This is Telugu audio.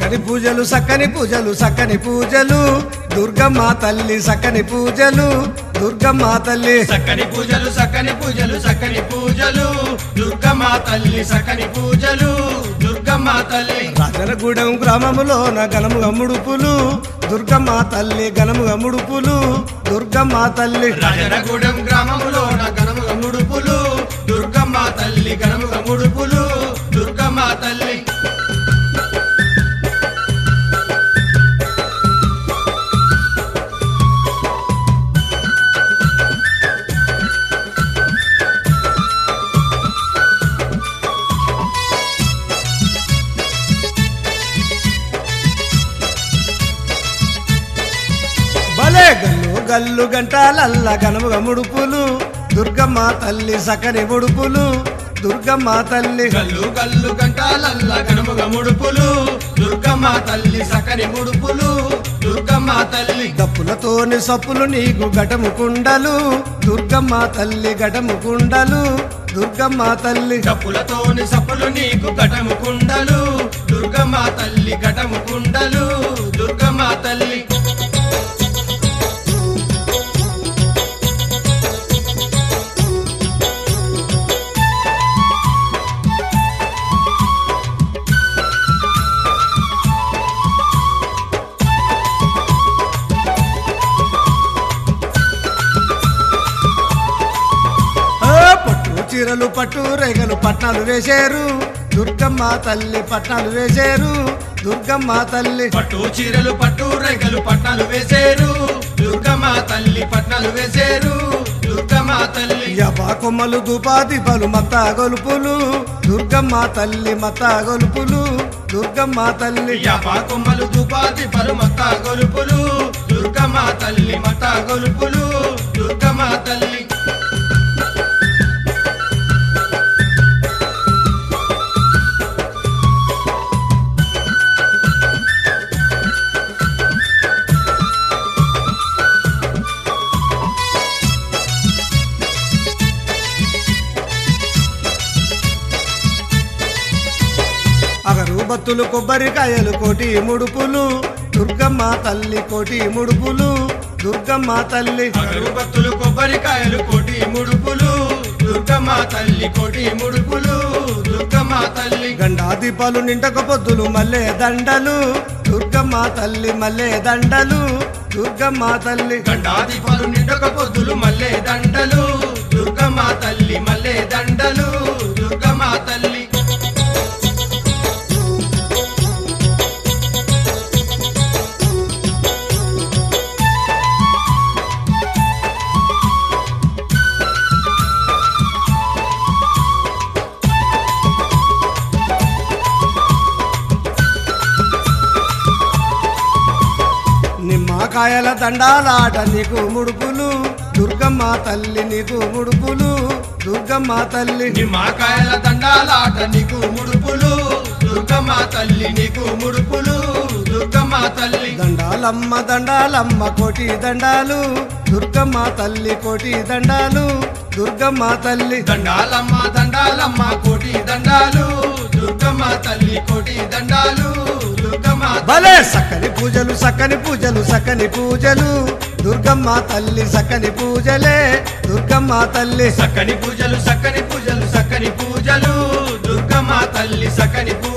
సక్కని పూజలు సక్కని పూజలు సక్కని పూజలు దుర్గమ్మ తల్లి సక్కని పూజలు దుర్గమ్మ తల్లి సక్కని పూజలు సక్కని పూజలు సక్కని పూజలు దుర్గమ్మ తల్లి సక్కని పూజలు దుర్గమ్మ తల్లి రాజనగూడెం గ్రామములోన గణముగ ముడుపులు దుర్గమ్మ తల్లి గణముగ ముడుపులు దుర్గమ్మ తల్లి రాజనగూడెం గ్రామంలో గణముగ ముడుపులు దుర్గమ్మ తల్లి గణముగ ముడుపులు దుర్గమ్మ తల్లి భలే గల్లు గల్లు గంటాలల్ల గణముగ ముడుపులు దుర్గమ్మ తల్లి సకని ముడుపులు దుర్గమ్మ తల్లి గల్లు గల్లు గంటాలల్ల గణముగ ముడుపులు దుర్గమ్మ తల్లి సక్కని ముడుపులు దుర్గమ్మ తల్లి దప్పులతోని సప్పులు నీకు గటము కుండలు దుర్గమ్మ తల్లి గటము కుండలు దుర్గమ్మ తల్లి కప్పులతోని సప్పులు నీకు ఘటము కుండలు దుర్గమ్మ తల్లి ఘటము కుండలు దుర్గమ్మ తల్లి ఆ, పట్టు చీరలు పట్టు రేగలు పట్నాలు వేశారు దుర్గమ్మ తల్లి పట్నాలు వేశారు దుర్గమ్మ తల్లి పట్టు చీరలు పట్టు రేగలు పట్నాలు వేసేరు దుర్గమ్మ తల్లి పట్నాలు వేసేరు దుర్గమ్మ తల్లి యపా కొమ్మలు దుపాది పలు మత్త గొలుపులు దుర్గమ్మ తల్లి మత్త గొలుపులు దుర్గమ్మ తల్లి యాపా కొమ్మలు దుపాతి పరుమత్త గొలుపులు దుర్గమ్మ తల్లి మత గొలుపులు దుర్గమ్మ తల్లి అగరు బత్తులు కొబ్బరికాయలు కోటి ముడుపులు దుర్గమ్మ తల్లి కోటి ముడుపులు దుర్గమ్మ తల్లి అగరుబత్తులు కొబ్బరికాయలు కోటి ముడుపులు దుర్గమ్మ తల్లి కోటి ముడుపులు దుర్గమ్మ తల్లి గండా దీపాలు నిండక పొద్దులు మల్లె దండలు దుర్గమ్మ తల్లి మల్లె దండలు దుర్గమ్మ తల్లి గండాదిపాలు నిండక పొద్దులు మల్లె దండలు దుర్గమ్మ తల్లి మల్లె దండలు దుర్గమ్మ తల్లి నిమ్మకాయల దండాలాట నీకు ముడుపులు దుర్గమ్మ తల్లి నీకు ముడుపులు దుర్గమ్మ తల్లి నిమ్మకాయల దండాలాట నీకు ముడుపులు దుర్గమ్మ తల్లి నీకు ముడుపులు దుర్గమ్మ తల్లి దండాలమ్మ దండాలమ్మ కోటి దండాలు దుర్గమ్మ తల్లి కోటి దండాలు దుర్గమ్మ తల్లి దండాలమ్మ దండాలమ్మ కోటి దండాలు దుర్గమ్మ తల్లి కోటి దండాలు దుర్గమ్మ భలే సక్కని పూజలు సక్కని పూజలు సక్కని పూజలు దుర్గమ్మ తల్లి సక్కని పూజలే దుర్గమ్మ తల్లి సక్కని పూజలు సక్కని పూజలు సక్కని పూజలు దుర్గమ్మ తల్లి సక్కని పూజలు